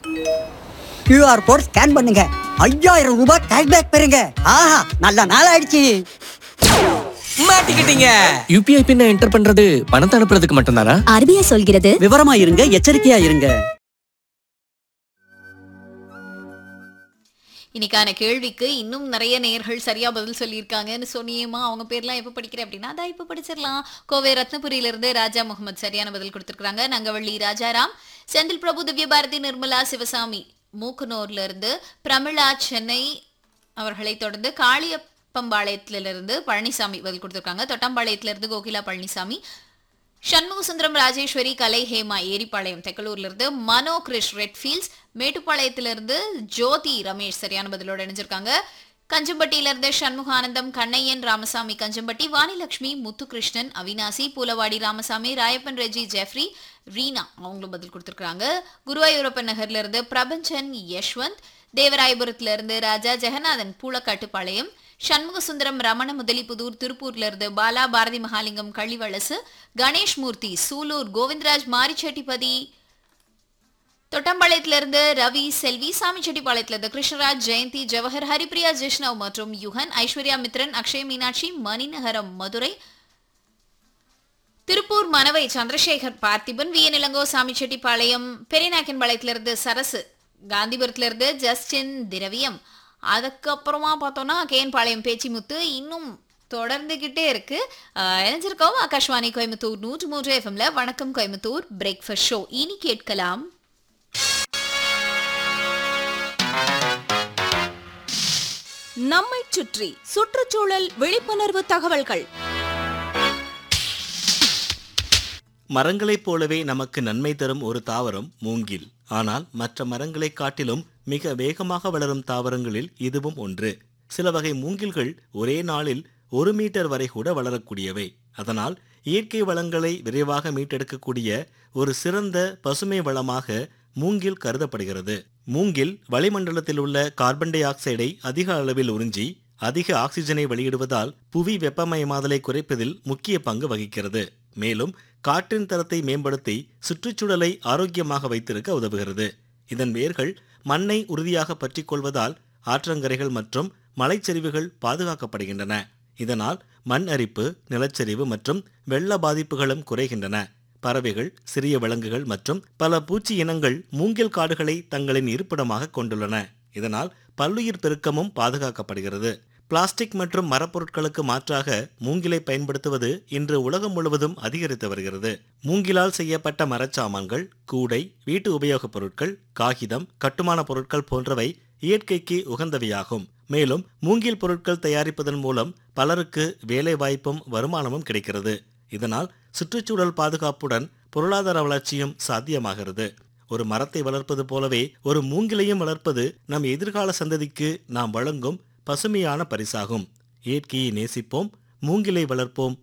QR code scan பண்ணுங்க ஐயாயிரம் ரூபாய் கேஷ்பேக் பெறுங்க ஆஹா நல்ல நாள் ஆயிடுச்சு மாட்டிக்கிட்டீங்க யூபிஐ பின்ன என்டர் பண்றது பணத்தை அனுப்புறதுக்கு மட்டும்தானா ஆர்பிஐ சொல்கிறது விவரமா இருங்க எச்சரிக்கையா இருங்க இன்னைக்கான கேள்விக்கு இன்னும் நிறைய நேயர்கள் சரியா பதில் சொல்லியிருக்காங்கன்னு சொன்னியேமா அவங்க பேர்லாம் எப்போ படிக்கிறேன் அப்படின்னா அதான் இப்போ படிச்சிடலாம் கோவை ரத்னபுரியிலிருந்து ராஜா முகமது சரியான பதில் கொடுத்துருக்காங்க நங்கவள்ளி ராஜாராம் செந்தில் பிரபு திவ்ய பாரதி நிர்மலா சிவசாமி மூக்குனூர்ல இருந்து பிரமிளா சென்னை அவர்களை தொடர்ந்து காளியப்பம்பாளையத்திலிருந்து பழனிசாமி பதில் கொடுத்துருக்காங்க தொட்டம்பாளையத்திலிருந்து கோகிலா பழனிசாமி சண்முக சுந்தரம் ராஜேஸ்வரி கலை ஹேமா ஏரிப்பாளையம் தெக்கலூர்ல இருந்து மனோ கிரிஷ் ரெட்ஃபீல்ட்ஸ் மேட்டுப்பாளையத்திலிருந்து ஜோதி ரமேஷ் சரியான பதிலோட இணைஞ்சிருக்காங்க கஞ்சம்பட்டியில இருந்து சண்முகானந்தம் கண்ணையன் ராமசாமி கஞ்சம்பட்டி வாணிலட்சுமி முத்துகிருஷ்ணன் அவினாசி பூலவாடி ராமசாமி ராயப்பன் ரெஜி ஜெஃப்ரி ரீனா அவங்களும் பதில் கொடுத்துருக்காங்க குருவாயூரப்பன் நகர்ல இருந்து பிரபஞ்சன் யஷ்வந்த் தேவராயபுரத்துல இருந்து ராஜா ஜெகநாதன் பூலக்காட்டுப்பாளையம் சண்முக சுந்தரம் ரமண முதலிபுதூர் திருப்பூர்ல இருந்து பாலா பாரதி மகாலிங்கம் கள்ளிவளசு கணேஷ் மூர்த்தி சூலூர் கோவிந்தராஜ் மாரிச்செட்டிப்பதி தொட்டம்பாளையத்துல இருந்து ரவி செல்வி சாமிச்செட்டிப்பாளையத்துல இருந்து கிருஷ்ணராஜ் ஜெயந்தி ஜவஹர் ஹரிப்ரியா ஜிஷ்ணவ் மற்றும் யுகன் ஐஸ்வர்யா மித்ரன் அக்ஷய் மீனாட்சி மணிநகரம் மதுரை திருப்பூர் மனவை சந்திரசேகர் பார்த்திபன் வி இளங்கோ சாமிச்செட்டிப்பாளையம் பெரியநாயக்கன்பாளையத்துல இருந்து சரசு காந்திபுரத்துல இருந்து ஜஸ்டின் திரவியம் அதுக்கப்புறமா பார்த்தோம்னா கேன் பாளையம் பேச்சிமுத்து இன்னும் தொடர்ந்துகிட்டே இருக்கு ஆஹ் இணைஞ்சிருக்கோம் ஆகாஷ்வாணி கோயம்புத்தூர் நூற்று மூன்று எஃப்எம்ல வணக்கம் கோயம்புத்தூர் பிரேக்ஃபாஸ்ட் ஷோ இனி கேட்கலாம் நம்மைச் சுற்றி சுற்றுச்சூழல் விழிப்புணர்வு தகவல்கள் மரங்களைப் போலவே நமக்கு நன்மை தரும் ஒரு தாவரம் மூங்கில் ஆனால் மற்ற மரங்களைக் காட்டிலும் மிக வேகமாக வளரும் தாவரங்களில் இதுவும் ஒன்று சில வகை மூங்கில்கள் ஒரே நாளில் ஒரு மீட்டர் வரை கூட வளரக்கூடியவை அதனால் இயற்கை வளங்களை விரைவாக மீட்டெடுக்கக்கூடிய ஒரு சிறந்த பசுமை வளமாக மூங்கில் கருதப்படுகிறது மூங்கில் வளிமண்டலத்தில் உள்ள கார்பன் டை ஆக்சைடை அதிக அளவில் உறிஞ்சி அதிக ஆக்சிஜனை வெளியிடுவதால் புவி வெப்பமயமாதலை குறைப்பதில் முக்கிய பங்கு வகிக்கிறது மேலும் காற்றின் தரத்தை மேம்படுத்தி சுற்றுச்சூழலை ஆரோக்கியமாக வைத்திருக்க உதவுகிறது இதன் வேர்கள் மண்ணை உறுதியாக பற்றிக் கொள்வதால் ஆற்றங்கரைகள் மற்றும் மலைச்சரிவுகள் பாதுகாக்கப்படுகின்றன இதனால் மண் அரிப்பு நிலச்சரிவு மற்றும் வெள்ள பாதிப்புகளும் குறைகின்றன பறவைகள் சிறிய விலங்குகள் மற்றும் பல பூச்சி இனங்கள் மூங்கில் காடுகளை தங்களின் இருப்பிடமாக கொண்டுள்ளன இதனால் பல்லுயிர் பெருக்கமும் பாதுகாக்கப்படுகிறது பிளாஸ்டிக் மற்றும் மரப்பொருட்களுக்கு மாற்றாக மூங்கிலை பயன்படுத்துவது இன்று உலகம் முழுவதும் அதிகரித்து வருகிறது மூங்கிலால் செய்யப்பட்ட மரச்சாமான்கள் கூடை வீட்டு உபயோகப் பொருட்கள் காகிதம் கட்டுமான பொருட்கள் போன்றவை இயற்கைக்கு உகந்தவையாகும் மேலும் மூங்கில் பொருட்கள் தயாரிப்பதன் மூலம் பலருக்கு வேலை வாய்ப்பும் வருமானமும் கிடைக்கிறது இதனால் சுற்றுச்சூழல் பாதுகாப்புடன் பொருளாதார வளர்ச்சியும் சாத்தியமாகிறது ஒரு மரத்தை வளர்ப்பது போலவே ஒரு மூங்கிலையும் வளர்ப்பது நம் எதிர்கால சந்ததிக்கு நாம் வழங்கும் பசுமையான பரிசாகும் இயற்கையை நேசிப்போம் மூங்கிலை வளர்ப்போம்